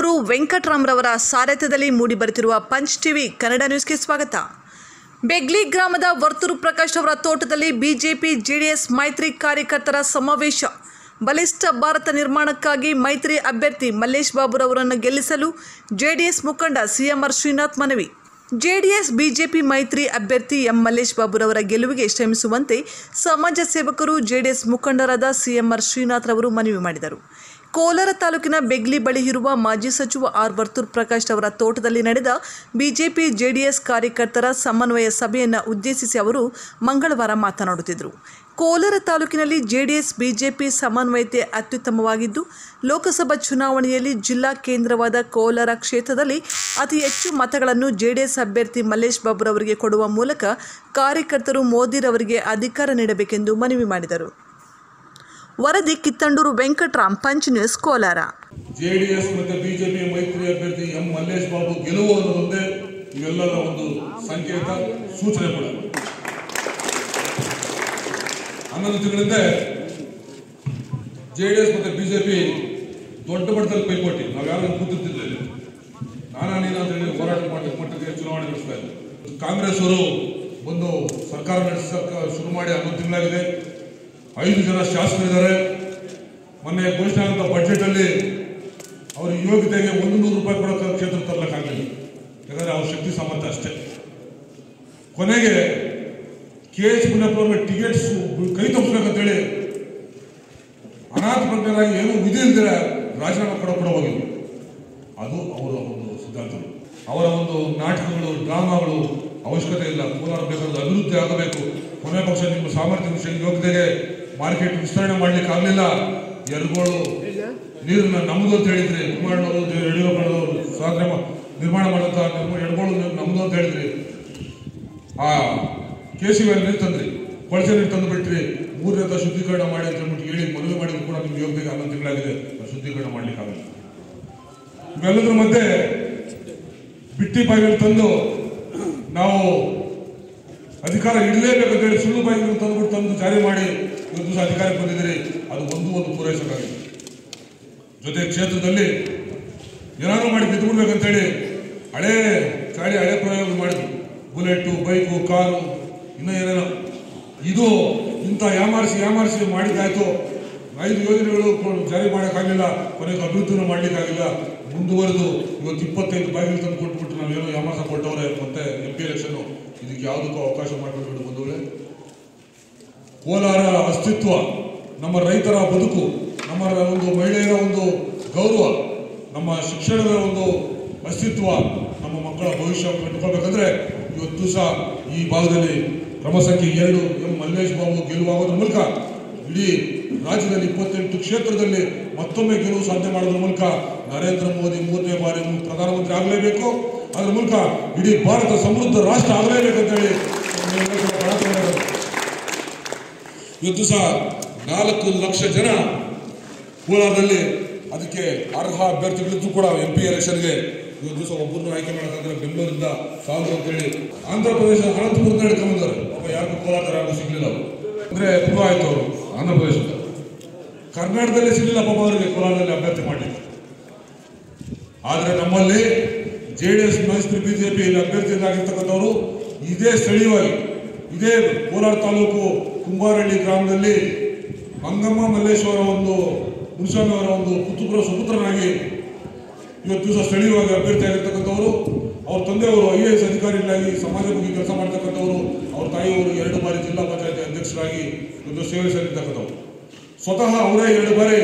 ಕಿತ್ತಂಡೂರು ವೆಂಕಟರಾಮ್ರವರ ಸಾರಥ್ಯದಲ್ಲಿ ಮೂಡಿಬರುತ್ತಿರುವ ಪಂಚ್ ಟಿವಿ ಕನ್ನಡ ನ್ಯೂಸ್ಗೆ ಸ್ವಾಗತ ಬೆಗ್ಲಿ ಗ್ರಾಮದ ವರ್ತೂರು ಪ್ರಕಾಶ್ ಅವರ ತೋಟದಲ್ಲಿ ಬಿಜೆಪಿ ಜೆಡಿಎಸ್ ಮೈತ್ರಿ ಕಾರ್ಯಕರ್ತರ ಸಮಾವೇಶ ಬಲಿಷ್ಠ ಭಾರತ ನಿರ್ಮಾಣಕ್ಕಾಗಿ ಮೈತ್ರಿ ಅಭ್ಯರ್ಥಿ ಮಲ್ಲೇಶ್ ಬಾಬುರವರನ್ನು ಗೆಲ್ಲಿಸಲು ಜೆಡಿಎಸ್ ಮುಖಂಡ ಸಿಎಂಆರ್ ಶ್ರೀನಾಥ್ ಮನವಿ ಜೆಡಿಎಸ್ ಬಿಜೆಪಿ ಮೈತ್ರಿ ಅಭ್ಯರ್ಥಿ ಎಂ ಮಲ್ಲೇಶ್ ಬಾಬುರವರ ಗೆಲುವಿಗೆ ಶ್ರಮಿಸುವಂತೆ ಸಮಾಜ ಸೇವಕರು ಜೆಡಿಎಸ್ ಮುಖಂಡರಾದ ಸಿಎಂಆರ್ ಶ್ರೀನಾಥ್ ರವರು ಮನವಿ ಮಾಡಿದರು ಕೋಲಾರ ತಾಲೂಕಿನ ಬೆಗ್ಲಿ ಬಳಿ ಇರುವ ಮಾಜಿ ಸಚಿವ ಆರ್ ವರ್ತೂರ್ ಪ್ರಕಾಶ್ ಅವರ ತೋಟದಲ್ಲಿ ನಡೆದ ಬಿಜೆಪಿ ಜೆಡಿಎಸ್ ಕಾರ್ಯಕರ್ತರ ಸಮನ್ವಯ ಸಭೆಯನ್ನು ಉದ್ದೇಶಿಸಿ ಅವರು ಮಂಗಳವಾರ ಮಾತನಾಡುತ್ತಿದ್ದರು ಕೋಲಾರ ತಾಲೂಕಿನಲ್ಲಿ ಜೆಡಿಎಸ್ ಬಿಜೆಪಿ ಸಮನ್ವಯತೆ ಅತ್ಯುತ್ತಮವಾಗಿದ್ದು ಲೋಕಸಭಾ ಚುನಾವಣೆಯಲ್ಲಿ ಜಿಲ್ಲಾ ಕೇಂದ್ರವಾದ ಕೋಲಾರ ಕ್ಷೇತ್ರದಲ್ಲಿ ಅತಿ ಹೆಚ್ಚು ಮತಗಳನ್ನು ಜೆಡಿಎಸ್ ಅಭ್ಯರ್ಥಿ ಮಲ್ಲೇಶ್ ಬಾಬುರವರಿಗೆ ಕೊಡುವ ಮೂಲಕ ಕಾರ್ಯಕರ್ತರು ಮೋದಿರವರಿಗೆ ಅಧಿಕಾರ ನೀಡಬೇಕೆಂದು ಮನವಿ ಮಾಡಿದರು ವರದಿ Kittandur Venkataram Punch News Kolar JDS ಮತ್ತೆ ಬಿಜೆಪಿ ಮೈತ್ರಿ ಅಭ್ಯರ್ಥಿ ಎಂ ಮಲ್ಲೇಶ್ ಬಾಬು ಗೆಲುವು ಅನ್ನೋದೊಂದೇ ಇವೆಲ್ಲರ ಒಂದು ಸಂಕೇತ ಸೂಚನೆ ಕೂಡ ಹನ್ನೊಂದು ತಿಂಗಳಿಂದ ಜೆಡಿಎಸ್ ಮತ್ತೆ ಬಿಜೆಪಿ ದೊಡ್ಡ ಮಟ್ಟದಲ್ಲಿ ಪೈಪೋಟಿ ನಾವು ಯಾರು ಕೂತಿರ್ತಿರ್ಲಿಲ್ಲ ನಾನಾ ನೀನು ಅಂತ ಹೇಳಿ ಹೋರಾಟ ಮಾಡಿ ಮಟ್ಟಕ್ಕೆ ಚುನಾವಣೆ ನಡೆಸ್ತಾ ಇದ್ದೆ ಕಾಂಗ್ರೆಸ್ ಅವರು ಒಂದು ಸರ್ಕಾರ ನಡೆಸಕ್ಕೆ ಶುರು ಮಾಡಿ ಹನ್ನೊಂದು ತಿಂಗಳಾಗಿದೆ ಐದು ಜನ ಶಾಸಕರಿದ್ದಾರೆ ಮೊನ್ನೆ ಘೋಷಣೆ ಆದಂತ ಬಜೆಟ್ ಅಲ್ಲಿ ಅವರ ಯೋಗ್ಯತೆಗೆ ಒಂದು ನೂರು ರೂಪಾಯಿ ಕೊಡೋಕೆ ಕ್ಷೇತ್ರ ತರಲಿಕ್ಕಾಗಲಿಲ್ಲ ಯಾಕಂದ್ರೆ ಅವ್ರ ಶಕ್ತಿ ಸಾಮರ್ಥ್ಯ ಅಷ್ಟೇ ಕೊನೆಗೆ ಕೆ ಎಚ್ ಮುನಿಯಪ್ಪನವ್ರಿಗೆ ಟಿಕೆಟ್ಸ್ ಕೈ ತಪ್ಪಿಸ್ಬೇಕಂತೇಳಿ ಅನಾಥ ಪ್ರಜ್ಞರಾಗಿ ಏನೂ ವಿಧಿ ಇಲ್ದಿರ ರಾಜೀನಾಮೆ ಕೊಡೋ ಕೂಡ ಹೋಗಿದ್ರು ಅದು ಅವರ ಒಂದು ಸಿದ್ಧಾಂತಗಳು ಅವರ ಒಂದು ನಾಟಕಗಳು ಡ್ರಾಮಾಗಳು ಅವಶ್ಯಕತೆ ಇಲ್ಲ ಕೋಲಾರ ಬೇಕಾದ ಅಭಿವೃದ್ಧಿ ಆಗಬೇಕು ಕೊನೆ ಪಕ್ಷ ನಿಮ್ಮ ಸಾಮರ್ಥ್ಯ ವಿಷಯ ಯೋಗ್ಯತೆಗೆ ಮಾರ್ಕೆಟ್ ವಿಸ್ತರಣೆ ಮಾಡ್ಲಿಕ್ಕೆ ಆಗಲಿಲ್ಲ ಎರಗೋಳು ನೀರನ್ನ ನಮ್ಮದು ಅಂತ ಹೇಳಿದ್ರಿ ಕುಮಾರಣ್ಣವರು ಯಡಿಯೂರಪ್ಪನವರು ಸಾಧನೆ ಮಾ- ನಿರ್ಮಾಣ ಮಾಡಂತ ಎಡಗೋಳು ನಮ್ಮದು ಅಂತ ಹೇಳಿದ್ರಿ ಆ ಕೆ ಸಿ ನೀರು ತಂದ್ರಿ ಕೊಳಚೆ ನೀರು ತಂದು ಬಿಟ್ರಿ ಮೂರನೇ ಹಂತ ಶುದ್ಧೀಕರಣ ಮಾಡಿ ಅಂತ ಹೇಳ್ಬಿಟ್ಟು ಹೇಳಿ ಮನವಿ ಮಾಡಿದ್ರು ಕೂಡ ನಿಮ್ಗೆ ಯೋಗ್ಯತೆಗೆ ಹನ್ನೊಂದು ತಿಂಗಳಾಗಿದೆ ಅದು ಶುದ್ಧೀಕರಣ ಮಾಡ್ಲಿಕ್ಕೆ ಆಗಲ್ಲ ಇವೆಲ್ಲದ್ರ ಮಧ್ಯೆ ಬಿಟ್ಟಿ ಬಾಯಿಗಳು ತಂದು ನಾವು ಅಧಿಕಾರ ಇಡಲೇಬೇಕಂತ ಹೇಳಿ ಸುಳ್ಳು ಬಾಯಿಗಳನ್ನು ತಂದುಬಿಟ್ಟು ತಂದು ಜಾರಿ ಮಾಡಿ ಇವತ್ತು ದಿವಸ ಅಧಿಕಾರಕ್ಕೆ ಬಂದಿದ್ದೀರಿ ಅದು ಒಂದು ಒಂದು ಪೂರೈಸಕ್ಕಾಗಿದೆ ಜೊತೆ ಕ್ಷೇತ್ರದಲ್ಲಿ ಏನಾದ್ರು ಮಾಡಿ ಗೆದ್ದುಬಿಡ್ಬೇಕಂತೇಳಿ ಹಳೇ ಚಾಳಿ ಹಳೆ ಪ್ರಯೋಗ ಮಾಡಿದ್ರು ಬುಲೆಟ್ಟು ಬೈಕು ಕಾರು ಇನ್ನೂ ಏನೇನೋ ಇದು ಇಂಥ ಯಾಮಾರಿಸಿ ಯಾಮಾರಿಸಿ ಮಾಡಿದ್ದಾಯ್ತು ಐದು ಯೋಜನೆಗಳು ಕೊ- ಜಾರಿ ಮಾಡೋಕ್ಕಾಗಲಿಲ್ಲ ಕೊನೆಗೆ ಅಭಿವೃದ್ಧಿನೂ ಮಾಡ್ಲಿಕ್ಕಾಗಿಲ್ಲ ಮುಂದುವರೆದು ಇವತ್ತು ಇಪ್ಪತ್ತೈದು ಬಾಗಿಲು ತಂದು ಕೊಟ್ಬಿಟ್ಟು ನಾವೇನೋ ಯಾಮಾಸ ಕೊಟ್ಟವ್ರೆ ಮತ್ತೆ ಎಂ ಪಿ ಎಲೆಕ್ಷನ್ ಇದಕ್ಕೆ ಯಾವುದಕ್ಕೂ ಅವಕಾಶ ಮಾಡಿಕೊಂಡು ಬಂದವಳೆ ಕೋಲಾರ ಅಸ್ತಿತ್ವ ನಮ್ಮ ರೈತರ ಬದುಕು ನಮ್ಮ ಒಂದು ಮಹಿಳೆಯರ ಒಂದು ಗೌರವ ನಮ್ಮ ಶಿಕ್ಷಣದ ಒಂದು ಅಸ್ತಿತ್ವ ನಮ್ಮ ಮಕ್ಕಳ ಭವಿಷ್ಯ ಕಟ್ಟಿಕೊಳ್ಬೇಕಂದ್ರೆ ಇವತ್ತು ದಿವಸ ಈ ಭಾಗದಲ್ಲಿ ಕ್ರಮ ಸಂಖ್ಯೆ ಎರಡು ಎಂ ಮಲ್ಲೇಶ್ ಬಾಬು ಗೆಲುವಾಗೋದ್ರ ಮೂಲಕ ಇಡೀ ರಾಜ್ಯದಲ್ಲಿ ಇಪ್ಪತ್ತೆಂಟು ಕ್ಷೇತ್ರದಲ್ಲಿ ಮತ್ತೊಮ್ಮೆ ಗೆಲುವು ಸಾಧನೆ ಮಾಡೋದ್ರ ಮೂಲಕ ನರೇಂದ್ರ ಮೋದಿ ಮೂರನೇ ಬಾರಿ ಪ್ರಧಾನಮಂತ್ರಿ ಆಗಲೇಬೇಕು ಅದ್ರ ಮೂಲಕ ಇಡೀ ಭಾರತ ಸಮೃದ್ಧ ರಾಷ್ಟ್ರ ಆಗಲೇಬೇಕಂತೇಳಿ ನಮ್ಮೆಲ್ಲರ ಕೂಡ ಪ್ರಾರ್ಥನೆ ಮಾಡೋದು. ಇವತ್ತು ಸಹ ನಾಲ್ಕು ಲಕ್ಷ ಜನ ಕೋಲಾರದಲ್ಲಿ ಅದಕ್ಕೆ ಅರ್ಹ ಅಭ್ಯರ್ಥಿಗಳಿದ್ದು ಕೂಡ ಎಂ ಪಿ ಎಲೆಕ್ಷನ್ಗೆ ಇವತ್ತು ದಿವಸ ಒಬ್ಬರನ್ನು ಆಯ್ಕೆ ಮಾಡೋಕ್ಕಾದ್ರೆ ಬೆಂಗಳೂರಿಂದ ಸಾವಿರ ಅಂತೇಳಿ ಆಂಧ್ರ ಪ್ರದೇಶ ಅನಂತಪುರದಿಂದ ಹಿಡ್ಕೊಂಡ್ಬಂದವ್ರೆ ಪಾಪ ಯಾರಿಗೂ ಕೋಲಾರ ಯಾರಿಗೂ ಸಿಗ್ಲಿಲ್ಲ ಅವರು ಅಂದ್ರೆ ಪುರ ಆಯ್ತು ಅವರು ಆಂಧ್ರ ಪ್ರದೇಶದ ಕರ್ನಾಟಕದಲ್ಲಿ ಸಿಗಲಿಲ್ಲ ಪಾಪ ಅವರಿಗೆ ಕೋಲಾರದಲ್ಲಿ ಅಭ್ಯರ್ಥಿ ಮಾಡಲಿಕ್ಕೆ ಆದ್ರೆ ನಮ್ಮಲ್ಲಿ ಜೆ ಡಿ ಎಸ್ ಮೈತ್ರಿ ಬಿಜೆಪಿ ಅಭ್ಯರ್ಥಿಯಾಗಿರ್ತಕ್ಕಂಥವರು ಇದೇ ಸ್ಥಳೀಯವಾಗಿ ಇದೇ ಕೋಲಾರ ತಾಲೂಕು ಕುಂಬಾರಹಳ್ಳಿ ಗ್ರಾಮದಲ್ಲಿ ಮಂಗಮ್ಮ ಮಲ್ಲೇಶ್ವರ ಒಂದು ಮುನಿಸ್ವಾಮಿ ಅವರ ಒಂದು ಪುತ್ರ ಸುಪುತ್ರನಾಗಿ ಇವತ್ತು ದಿವಸ ಸ್ಥಳೀಯವಾಗಿ ಅಭ್ಯರ್ಥಿ ಆಗಿರ್ತಕ್ಕಂಥವರು ಅವ್ರ ತಂದೆಯವರು ಐ ಎ ಎಸ್ ಅಧಿಕಾರಿಗಳಾಗಿ ಸಮಾಜ ಬಗ್ಗೆ ಕೆಲಸ ಮಾಡ್ತಕ್ಕಂಥವರು ಅವ್ರ ತಾಯಿಯವರು ಎರಡು ಬಾರಿ ಜಿಲ್ಲಾ ಪಂಚಾಯತಿ ಅಧ್ಯಕ್ಷರಾಗಿ ಇವತ್ತು ಸೇವೆ ಸಲ್ಲಿರ್ತಕ್ಕಂಥವ್ರು ಸ್ವತಃ ಅವರೇ ಎರಡು ಬಾರಿ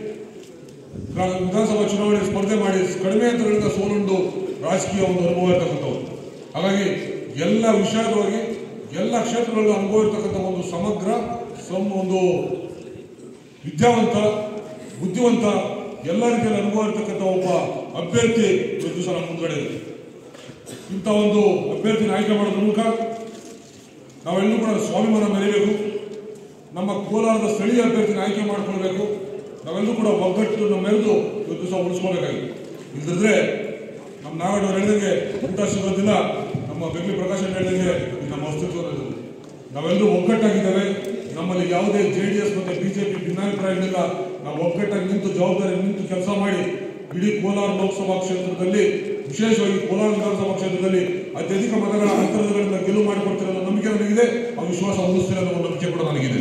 ಗ್ರಾ- ವಿಧಾನಸಭಾ ಚುನಾವಣೆ ಸ್ಪರ್ಧೆ ಮಾಡಿ ಕಡಿಮೆ ಅಂತರಗಳಿಂದ ಸೋಲುಂಡು ರಾಜಕೀಯ ಒಂದು ಅನುಭವ ಇರ್ತಕ್ಕಂಥವ್ರು ಹಾಗಾಗಿ ಎಲ್ಲ ವಿಷಯವಾಗಿ ಎಲ್ಲ ಕ್ಷೇತ್ರಗಳಲ್ಲೂ ಅನುಭವ ಇರ್ತಕ್ಕಂಥ ಒಂದು ಸಮಗ್ರ ಸಮ್ ಒಂದು ವಿದ್ಯಾವಂತ ಬುದ್ಧಿವಂತ ಎಲ್ಲ ರೀತಿಯಲ್ಲಿ ಅನುಭವ ಇರ್ತಕ್ಕಂಥ ಒಬ್ಬ ಅಭ್ಯರ್ಥಿ ಇವತ್ತು ದಿವಸ ನಮ್ಮ ಮುಂದ್ಗಡೆ ಇದೆ ಇಂಥ ಒಂದು ಅಭ್ಯರ್ಥಿನ ಆಯ್ಕೆ ಮಾಡೋದ್ರ ಮೂಲಕ ನಾವೆಲ್ಲರೂ ಕೂಡ ಸ್ವಾಭಿಮಾನ ಮೆರೀಬೇಕು ನಮ್ಮ ಕೋಲಾರದ ಸ್ಥಳೀಯ ಅಭ್ಯರ್ಥಿನ ಆಯ್ಕೆ ಮಾಡ್ಕೊಳ್ಬೇಕು ನಾವೆಲ್ಲರೂ ಕೂಡ ಒಗ್ಗಟ್ಟು ನಮ್ಮೆಲ್ಲರೂ ಇವತ್ತು ದಿವಸ ಉಳಿಸ್ಕೋಬೇಕಾಗಿದೆ ಇಲ್ಲದಿದ್ರೆ ನಮ್ಮ ನಾಗಣ್ಣ ಹೇಳಿದಂಗೆ ಊಟ ಸಿಗೋದಿಲ್ಲ ನಮ್ಮ ಬೆಂಗಳೂರು ಪ್ರಕಾಶ್ ಹೇಳಿದಂಗೆ ಇದು ನಮ್ಮ ಅಸ್ತಿತ್ವ ಇರೋದು. ನಾವೆಲ್ಲರೂ ಒಗ್ಗಟ್ಟಾಗಿದ್ದೇವೆ ನಮ್ಮಲ್ಲಿ ಯಾವುದೇ ಜೆ ಡಿ ಎಸ್ ಮತ್ತೆ ಬಿಜೆಪಿ ಭಿನ್ನಾಭಿಪ್ರಾಯಗಳಿಲ್ಲ ನಾವು ಒಗ್ಗಟ್ಟಾಗಿ ನಿಂತು ಜವಾಬ್ದಾರಿ ನಿಂತು ಕೆಲಸ ಮಾಡಿ ಇಡೀ ಕೋಲಾರ ಲೋಕಸಭಾ ಕ್ಷೇತ್ರದಲ್ಲಿ ವಿಶೇಷವಾಗಿ ಕೋಲಾರ ವಿಧಾನಸಭಾ ಕ್ಷೇತ್ರದಲ್ಲಿ ಅತ್ಯಧಿಕ ಮತಗಳ ಅಂತರಗಳಿಂದ ಗೆಲುವು ಮಾಡಿಕೊಡ್ತಿರೋ ಅನ್ನೋ ನಂಬಿಕೆ ನನಗಿದೆ ಆ ವಿಶ್ವಾಸ ಉಳಿಸ್ತಿರೋ ಅನ್ನೋ ನಂಬಿಕೆ ಕೂಡ ನನಗಿದೆ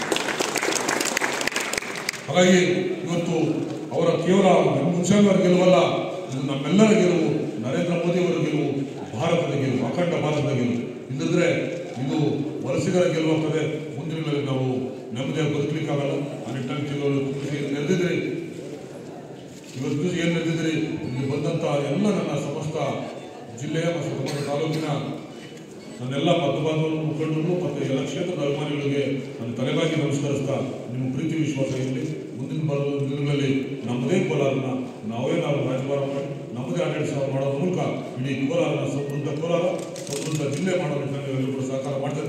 ಹಾಗಾಗಿ ಇವತ್ತು ಅವರ ಕೇವಲ ಮುನ್ಸಂಗರ ಗೆಲುವಲ್ಲ ಇದು ನಮ್ಮೆಲ್ಲರ ಗೆಲುವು ನರೇಂದ್ರ ಮೋದಿ ಅವರ ಗೆಲುವು ಭಾರತದ ಗೆಲುವು ಅಖಂಡ ಭಾರತದ ಗೆಲುವು ಇಲ್ಲದ್ರೆ ಇದು ವಲಸಿಗರ ಗೆಲುವಾಗ್ತದೆ ಮುಂದಿನ ದಿನಗಳಲ್ಲಿ ನಾವು ನೆಮ್ಮದಿಯಾಗಿ ಬದುಕಲಿಕ್ಕಾಗಲ್ಲ ಆ ನಿಟ್ಟಿನಲ್ಲಿ ಕೆಲವರು ನೆರೆದಿದ್ರೆ ಇವತ್ತು ದಿವಸ ಏನು ನಡೆದಿದ್ರಿ ಇಲ್ಲಿ ಬಂದಂತ ಎಲ್ಲ ನನ್ನ ಸಮಸ್ತ ಜಿಲ್ಲೆಯ ಮತ್ತು ಸಮಸ್ತ ತಾಲೂಕಿನ ನನ್ನೆಲ್ಲ ಮತಬಾಂಧವರು ಮುಖಂಡರು ಮತ್ತು ಎಲ್ಲ ಕ್ಷೇತ್ರದ ಅಭಿಮಾನಿಗಳಿಗೆ ನನ್ನ ತಲೆಬಾಗಿ ನಮಸ್ಕರಿಸ್ತಾ ನಿಮ್ಮ ಪ್ರೀತಿ ವಿಶ್ವಾಸ ಇರಲಿ ಮುಂದಿನ ಬರುವ ದಿನಗಳಲ್ಲಿ ನಮ್ಮದೇ ಕೋಲಾರನ ನಾವೇ ನಾವು ರಾಜಭಾರ ಮಾಡಿ ನಮ್ಮದೇ ಆಡಳಿತ ಮಾಡೋದ್ರ ಮೂಲಕ ಇಡೀ ಕೋಲಾರನ ಸಮೃದ್ಧ ಕೋಲಾರ ಸಮೃದ್ಧ ಜಿಲ್ಲೆ ಮಾಡೋ ನಿಟ್ಟಿನಲ್ಲಿ ಎಲ್ಲರೂ ಕೂಡ ಸಹಕಾರ ಮಾಡ್ತಾರೆ